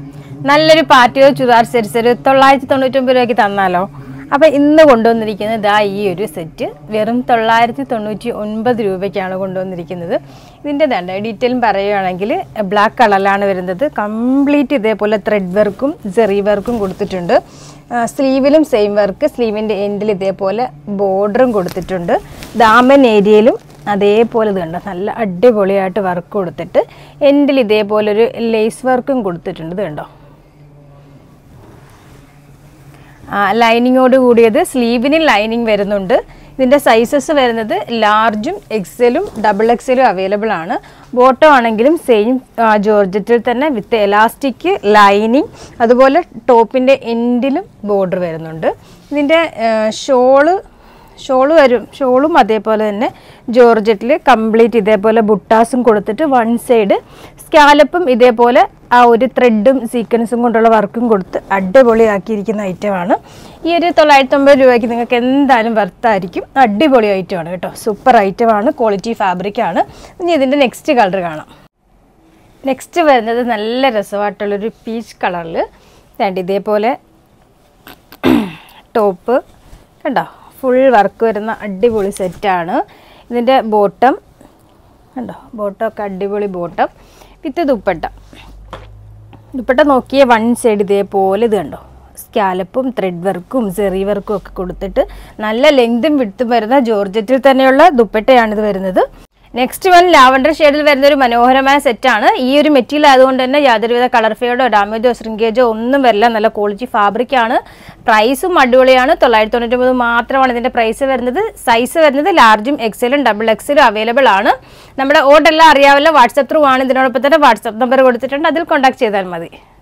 നല്ലൊരു പാർട്ടിയോ ചുരിദാർ സെറ്റ്സ് ഒരു തൊള്ളായിരത്തി തൊണ്ണൂറ്റൊമ്പത് രൂപയ്ക്ക് തന്നാലോ അപ്പോൾ ഇന്ന് കൊണ്ടുവന്നിരിക്കുന്നത് ഇതാ ഈ ഒരു സെറ്റ് വെറും തൊള്ളായിരത്തി തൊണ്ണൂറ്റി ഒൻപത് രൂപയ്ക്കാണ് കൊണ്ടുവന്നിരിക്കുന്നത് ഇതിൻ്റെ തന്നെ ഡീറ്റെയിലും പറയുകയാണെങ്കിൽ ബ്ലാക്ക് കളറിലാണ് വരുന്നത് കംപ്ലീറ്റ് ഇതേപോലെ ത്രെഡ് വർക്കും ജെറി വർക്കും കൊടുത്തിട്ടുണ്ട് സ്ലീവിലും സെയിം വർക്ക് സ്ലീവിൻ്റെ എൻഡിൽ ഇതേപോലെ ബോർഡറും കൊടുത്തിട്ടുണ്ട് ദാമൻ ഏരിയയിലും അതേപോലെ ഇത് കണ്ടോ നല്ല അടിപൊളിയായിട്ട് വർക്ക് കൊടുത്തിട്ട് എൻഡിൽ ഇതേപോലെ ഒരു ലേസ് വർക്കും കൊടുത്തിട്ടുണ്ട് ഇത് കണ്ടോ ലൈനിങ്ങോട് കൂടിയത് സ്ലീവിന് ലൈനിങ് വരുന്നുണ്ട് ഇതിൻ്റെ സൈസസ് വരുന്നത് ലാർജും എക്സലും ഡബിൾ എക്സലും അവൈലബിൾ ആണ് ബോട്ടോ ആണെങ്കിലും സെയിം ജോർജറ്റിൽ തന്നെ വിത്ത് എലാസ്റ്റിക് ലൈനിങ് അതുപോലെ ടോപ്പിൻ്റെ എൻഡിലും ബോർഡർ വരുന്നുണ്ട് ഇതിൻ്റെ ഷോള് ഷോള് വരും ഷോളും അതേപോലെ തന്നെ ജോർജറ്റിൽ കംപ്ലീറ്റ് ഇതേപോലെ ബുട്ടാസും കൊടുത്തിട്ട് വൺ സൈഡ് സ്കാലപ്പും ഇതേപോലെ ആ ഒരു ത്രെഡും സീക്വൻസും കൊണ്ടുള്ള വർക്കും കൊടുത്ത് അടിപൊളിയാക്കിയിരിക്കുന്ന ഐറ്റമാണ് ഈ ഒരു തൊള്ളായിരത്തി ഒമ്പത് രൂപയ്ക്ക് നിങ്ങൾക്ക് എന്തായാലും വർത്തായിരിക്കും അടിപൊളി ഐറ്റമാണ് കേട്ടോ സൂപ്പർ ഐറ്റമാണ് ക്വാളിറ്റി ഫാബ്രിക്കാണ് ഇനി ഇതിൻ്റെ നെക്സ്റ്റ് കളർ കാണാം നെക്സ്റ്റ് വരുന്നത് നല്ല രസമായിട്ടുള്ളൊരു പീച്ച് കളറിൽ രണ്ട് ഇതേപോലെ ടോപ്പ് കണ്ടോ ഫുൾ വർക്ക് വരുന്ന അടിപൊളി സെറ്റാണ് ഇതിൻ്റെ ബോട്ടം കണ്ടോ ബോട്ടം ഒക്കെ അടിപൊളി ബോട്ടം വിത്ത് ദുപ്പട്ട ദുപ്പട്ട നോക്കിയ വൺ സൈഡ് ഇതേപോലെ ഇത് കണ്ടോ സ്കാലപ്പും ത്രെഡ് വർക്കും സെറി വർക്കും ഒക്കെ കൊടുത്തിട്ട് നല്ല ലെങ്തും വിടുത്തും വരുന്ന ജോർജറ്റിൽ തന്നെയുള്ള ദുപ്പട്ടയാണിത് വരുന്നത് നെക്സ്റ്റ് വൺ ലാവണ്ടർ ഷെയ്ഡിൽ വരുന്ന ഒരു മനോഹരമായ സെറ്റാണ് ഈ ഒരു മെറ്റീരിയൽ ആയതുകൊണ്ട് തന്നെ യാതൊരുവിധ കളർ ഫെയ്ഡോ ഡാമേജോ ശ്രിങ്കേജോ ഒന്നും വരില്ല നല്ല ക്വാളിറ്റി ഫാബ്രിക് ആണ് പ്രൈസും അടിപൊളിയാണ് തൊള്ളായിരത്തി തൊണ്ണൂറ്റൊമ്പത് മാത്രമാണ് ഇതിന്റെ പ്രൈസ് വരുന്നത് സൈസ് വരുന്നത് ലാർജും എക്സലും ഡബിൾ എക്സലും അവൈലബിൾ ആണ് നമ്മുടെ ഓർഡർ എല്ലാം അറിയാമല്ലോ വാട്സപ്പ് ത്രൂ ആണ് ഇതിനോടൊപ്പം തന്നെ വാട്സപ്പ് നമ്പർ കൊടുത്തിട്ടുണ്ട് അതിൽ കോൺടാക്ട് ചെയ്താൽ മതി